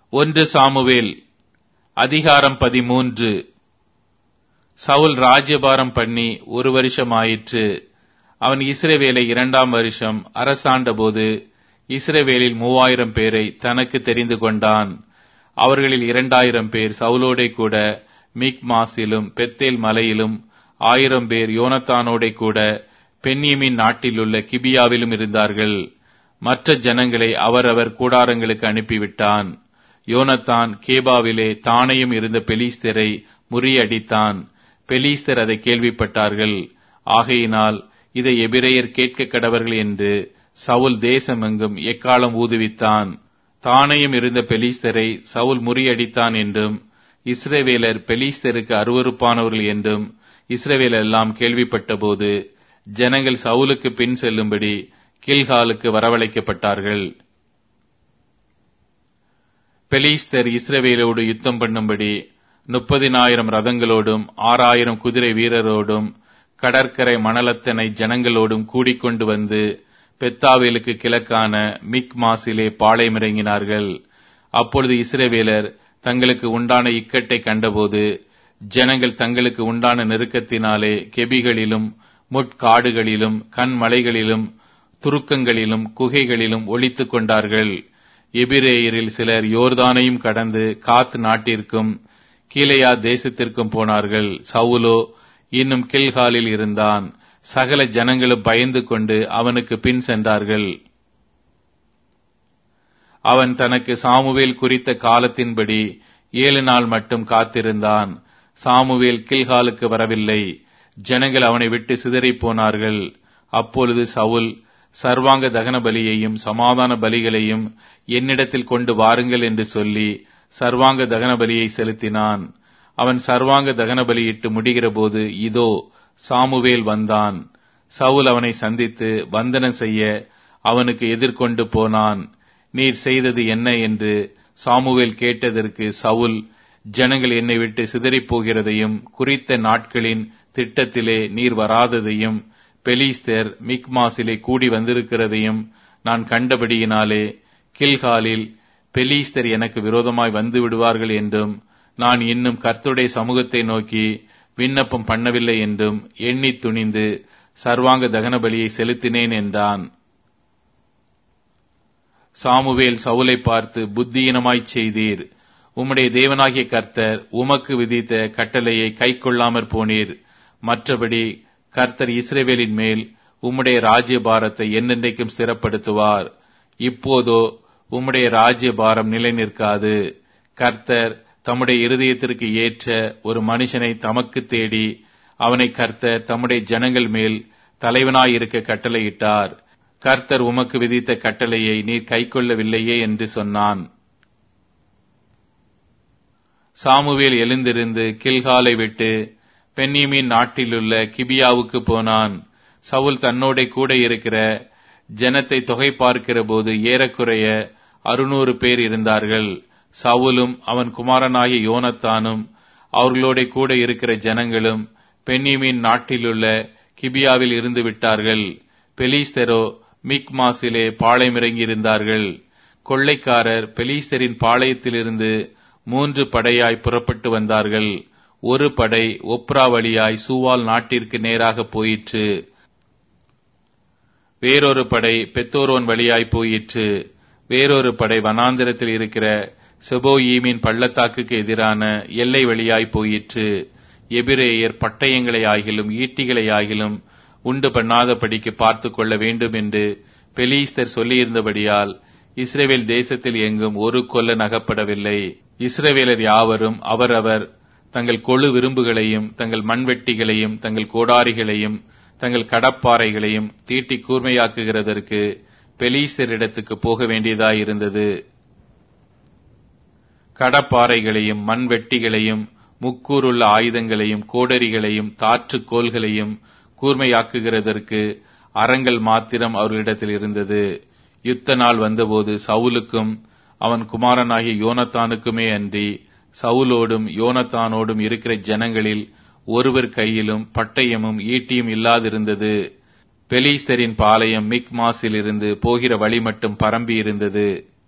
ஒன்று சாமுவேல் அதிகாரம் பதிமூன்று சவுல் ராஜ்யபாரம் பண்ணி ஒரு வருஷம் ஆயிற்று அவன் இஸ்ரவேலை இரண்டாம் வருஷம் அரசாண்டபோது இஸ்ரவேலில் மூவாயிரம் பேரை தனக்கு தெரிந்து கொண்டான் அவர்களில் இரண்டாயிரம் பேர் சவுலோடே கூட மிக்மாஸிலும் பெத்தேல் மலையிலும் ஆயிரம் பேர் யோனத்தானோடே கூட பென்யமின் நாட்டிலுள்ள கிபியாவிலும் இருந்தார்கள் மற்ற ஜனங்களை அவரவர் கூடாரங்களுக்கு அனுப்பிவிட்டான் யோனத்தான் கேபாவிலே தானையும் இருந்த பெலிஸ்தரை முறியடித்தான் பெலிஸ்தர் அதை கேள்விப்பட்டார்கள் ஆகையினால் இதை எபிரேயர் கேட்க கடவர்கள் என்று சவுல் தேசமெங்கும் எக்காலம் ஊதுவித்தான் தானையும் இருந்த பெலிஸ்தரை சவுல் முறியடித்தான் என்றும் இஸ்ரவேலர் பெலிஸ்தருக்கு அருவறுப்பானவர்கள் என்றும் இஸ்ரவேல் எல்லாம் கேள்விப்பட்டபோது ஜனங்கள் சவுலுக்கு பின் செல்லும்படி கில்காலுக்கு வரவழைக்கப்பட்டார்கள் பெலிஸ்தர் இஸ்ரவேலோடு யுத்தம் பண்ணும்படி முப்பதினாயிரம் ரதங்களோடும் ஆறாயிரம் குதிரை வீரரோடும் கடற்கரை மணலத்தனை ஜனங்களோடும் கூடிக்கொண்டு வந்து பெத்தாவேலுக்கு கிழக்கான மிக் மாசிலே பாளையமிறங்கினார்கள் அப்பொழுது இஸ்ரவேலர் தங்களுக்கு உண்டான இக்கட்டை கண்டபோது ஜனங்கள் தங்களுக்கு உண்டான நெருக்கத்தினாலே கெபிகளிலும் முட்காடுகளிலும் கண்மலைகளிலும் துருக்கங்களிலும் குகைகளிலும் ஒளித்துக் கொண்டார்கள் எபிரேயரில் சிலர் யோர்தானையும் கடந்து காத் நாட்டிற்கும் கீழையா தேசத்திற்கும் போனார்கள் சவுலோ இன்னும் கில்காலில் இருந்தான் சகல ஜனங்களும் பயந்து கொண்டு அவனுக்கு பின் சென்றார்கள் அவன் தனக்கு சாமுவேல் குறித்த காலத்தின்படி ஏழு நாள் மட்டும் காத்திருந்தான் சாமுவேல் கில்காலுக்கு வரவில்லை ஜனங்கள் அவனை விட்டு சிதறிப் போனார்கள் அப்பொழுது சவுல் சர்வாங்க தகன பலியையும் சமாதான பலிகளையும் என்னிடத்தில் கொண்டு வாருங்கள் என்று சொல்லி சர்வாங்க தகன பலியை செலுத்தினான் அவன் சர்வாங்க தகன பலியிட்டு முடிகிற போது இதோ சாமுவேல் வந்தான் சவுல் அவனை சந்தித்து வந்தனம் செய்ய அவனுக்கு எதிர்கொண்டு போனான் நீர் செய்தது என்ன என்று சாமுவேல் கேட்டதற்கு சவுல் ஜனங்கள் என்னை விட்டு சிதறிப் போகிறதையும் குறித்த நாட்களின் திட்டத்திலே நீர் வராததையும் பெலிஸ்தர் மிக்மாசிலே கூடி வந்திருக்கிறதையும் நான் கண்டபடியினாலே கில்காலில் பெலிஸ்தர் எனக்கு விரோதமாய் வந்து விடுவார்கள் என்றும் நான் இன்னும் கர்த்தருடைய சமூகத்தை நோக்கி விண்ணப்பம் பண்ணவில்லை என்றும் எண்ணி துணிந்து சர்வாங்க தகன பலியை செலுத்தினேன் என்றான் சாமுவேல் சவுலை பார்த்து புத்தியினமாய்ச் செய்தீர் உம்முடைய தேவனாகிய கர்த்தர் உமக்கு விதித்த கட்டளையை கைக்கொள்ளாமற் போனீர் மற்றபடி கர்த்தர் இஸ்ரேவேலின் மேல் உம்முடைய ராஜ்ய பாரத்தை என்னென்றைக்கும் ஸ்திரப்படுத்துவார் இப்போதோ உம்முடைய ராஜ்ய பாரம் நிலை நிற்காது கர்த்தர் தம்முடைய இருதயத்திற்கு ஏற்ற ஒரு மனுஷனை தமக்கு தேடி அவனை கர்த்தர் தம்முடைய ஜனங்கள் மேல் தலைவனாயிருக்க கட்டளையிட்டார் கர்த்தர் உமக்கு விதித்த கட்டளையை நீர் கைக்கொள்ளவில்லையே என்று சொன்னான் சாமுவேல் எழுந்திருந்து கில்காலை விட்டு பென்னியமின் நாட்டிலுள்ள கிபியாவுக்கு போனான் சவுல் தன்னோட கூட இருக்கிற ஜனத்தை தொகை பார்க்கிற போது ஏறக்குறைய அறுநூறு பேர் இருந்தார்கள் சவுலும் அவன் குமாரனாகிய யோனத்தானும் அவர்களோட கூட இருக்கிற ஜனங்களும் பென்னியமின் நாட்டிலுள்ள கிபியாவில் இருந்து விட்டார்கள் பெலிஸ்தரோ மிக்மாசிலே பாளையமிறங்கி இருந்தார்கள் கொள்ளைக்காரர் பெலிஸ்தரின் பாளையத்திலிருந்து மூன்று படையாய் புறப்பட்டு வந்தார்கள் ஒரு படை ஒப்ரா வழியாய் சூவால் நாட்டிற்கு நேராக போயிற்று வேறொரு படை பெத்தோரோன் வழியாய் போயிற்று வேறொரு படை வனாந்திரத்தில் இருக்கிற செபோயீமின் பள்ளத்தாக்குக்கு எதிரான எல்லை வழியாய் போயிற்று எபிரேயர் பட்டயங்களை ஆகிலும் ஈட்டிகளை ஆகிலும் உண்டு பண்ணாதபடிக்கு பார்த்து கொள்ள வேண்டும் என்று பெலீஸ்தர் சொல்லியிருந்தபடியால் இஸ்ரேவேல் தேசத்தில் எங்கும் ஒரு கொல்ல நகப்படவில்லை இஸ்ரவேலர் யாவரும் அவரவர் தங்கள் கொழு விரும்புகளையும் தங்கள் மண்வெட்டிகளையும் தங்கள் கோடாரிகளையும் தங்கள் கடப்பாறைகளையும் தீட்டி கூர்மையாக்குகிறதற்கு பெலீசரிடத்துக்கு போக வேண்டியதாயிருந்தது கடப்பாறைகளையும் மண்வெட்டிகளையும் முக்கூறுள்ள ஆயுதங்களையும் கோடரிகளையும் தாற்றுக்கோள்களையும் கூர்மையாக்குகிறதற்கு அறங்கள் மாத்திரம் அவர்களிடத்தில் இருந்தது யுத்த நாள் வந்தபோது சவுலுக்கும் அவன் குமாரனாகிய யோனத்தானுக்குமே அன்றி சவுலோடும் யோனத்தானோடும் இருக்கிற ஜனங்களில் ஒருவர் கையிலும் பட்டயமும் ஈட்டியும் இல்லாதிருந்தது பெலீஸ்தரின் பாளையம் மிக் மாசில் இருந்து போகிற வழி மட்டும் பரம்பி இருந்தது